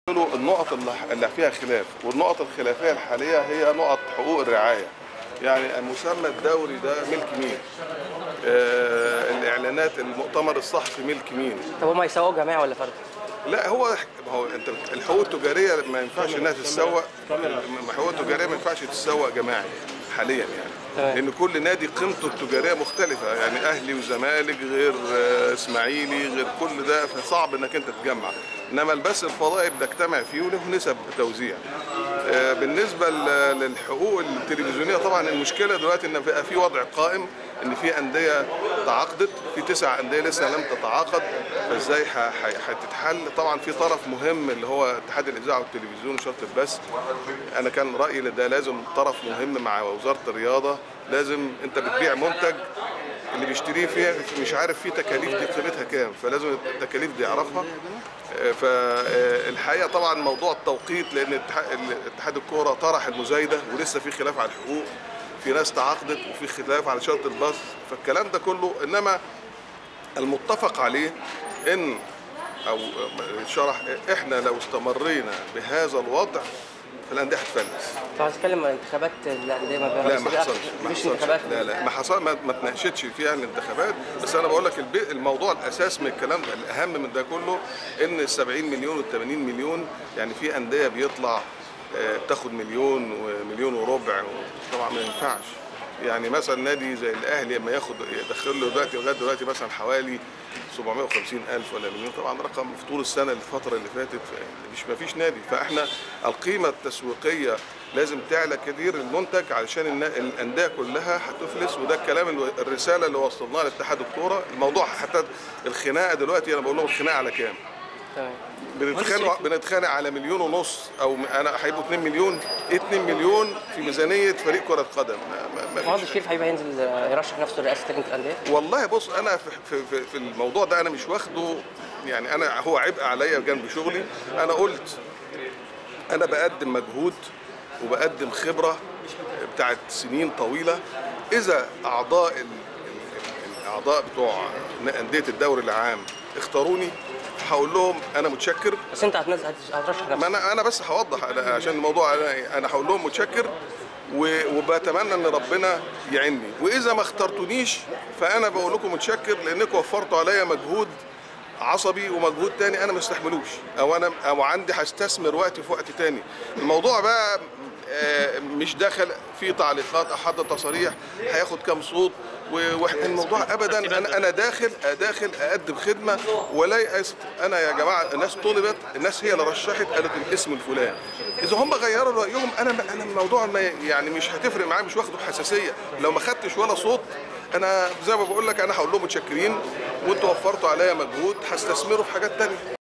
له النقط اللي اللي فيها خلاف والنقط الخلافيه الحاليه هي نقط حقوق الرعايه يعني المسمى الدوري ده ملك مين آه الاعلانات المؤتمر الصحفي ملك مين طب هم يسوقوا جماعي ولا فرد؟ لا هو ما هو انت الحقوق التجاريه ما ينفعش انها تتسوق الحقوق التجاريه ما ينفعش تتسوق جماعي حاليا يعني تمام. لان كل نادي قيمته التجاريه مختلفه يعني اهلي وزمالك غير آه، اسماعيلي غير كل ده فصعب انك انت تجمع انما البث الفضائي بتجتمع فيه وله نسب توزيع آه، بالنسبه ل- للحقوق التلفزيونيه طبعا المشكله دلوقتي ان بقى في وضع قائم ان في انديه تعاقدت في تسع انديه لسه لم تتعاقد فازاي ح- ح- هتتحل طبعا في طرف مهم اللي هو اتحاد الاذاعه والتلفزيون وشرط البث انا كان رايي ان ده لازم طرف مهم مع وزاره الرياضه لازم انت بتبيع منتج اللي بيشتريه فيها مش عارف فيه تكاليف دي قيمتها كام فلازم التكاليف دي يعرفها آه، فالحقيقه طبعا موضوع التوقيت لان اتحاد- اتحاد الكوره طرح المزايده ولسه في خلاف على الحقوق في ناس تعاقدت وفي خلاف على شرط البث فالكلام ده كله انما المتفق عليه ان او شرح احنا لو استمرينا بهذا الوضع فالانديه هتفلس طب عايز اتكلم عن انتخابات الانديه ما لا ما حصلش ما مش حصلش انتخابات لا لا ما حصل ما, ما تناقشتش فيها الانتخابات بس انا بقول لك البي- الموضوع الاساس من الكلام ده الاهم من ده كله ان ال 70 مليون وال 80 مليون يعني في انديه بيطلع آه، بتاخد مليون ومليون وربع طبعا ما ينفعش يعني مثلا نادي زي الاهلي لما ياخد يدخل له دلوقتي لغايه دلوقتي مثلا حوالي 750 الف ولا مليون طبعا رقم في طول السنه الفتره اللي فاتت مش ما فيش نادي فاحنا القيمه التسويقيه لازم تعلى كتير المنتج علشان النا- الانديه كلها هتفلس وده الكلام اللي الرساله اللي وصلناها لاتحاد الكوره الموضوع حتى الخناقه دلوقتي انا بقول لهم الخناقه على كام تمام بنتخانق بنتخانق على مليون ونص او م- انا هيبقوا 2 مليون 2 مليون في ميزانيه فريق كره قدم ما ما ما مهندس فيش شريف هيبقى ينزل يرشح نفسه لرئاسه لجنه الانديه والله بص انا في, في, في, في الموضوع ده انا مش واخده يعني انا هو عبء عليا جنب شغلي انا قلت انا بقدم مجهود وبقدم خبره بتاعت سنين طويله اذا اعضاء ال- ال- ال- الاعضاء بتوع انديه الدوري العام اختاروني هقول لهم انا متشكر بس انت هتنزل هت- هترشح ما نفسك انا انا بس هوضح أنا عشان الموضوع انا انا هقول لهم متشكر و- وبتمنى ان ربنا يعيني واذا ما اخترتونيش فانا بقول لكم متشكر لانكم وفرتوا عليا مجهود عصبي ومجهود تاني انا ما استحملوش او انا او عندي هستثمر وقتي في وقت تاني الموضوع بقى آه، مش داخل في تعليقات او حد تصاريح هياخد كام صوت والموضوع ابدا انا انا داخل داخل اقدم خدمه ولا يأس انا يا جماعه الناس طلبت الناس هي اللي رشحت قالت الاسم الفلاني اذا هم غيروا رايهم انا انا الموضوع ما يعني مش هتفرق معايا مش واخده حساسيه لو ما خدتش ولا صوت انا زي ما بقول لك انا هقول لهم متشكرين وانتوا وفرتوا عليا مجهود هستثمره في حاجات تانية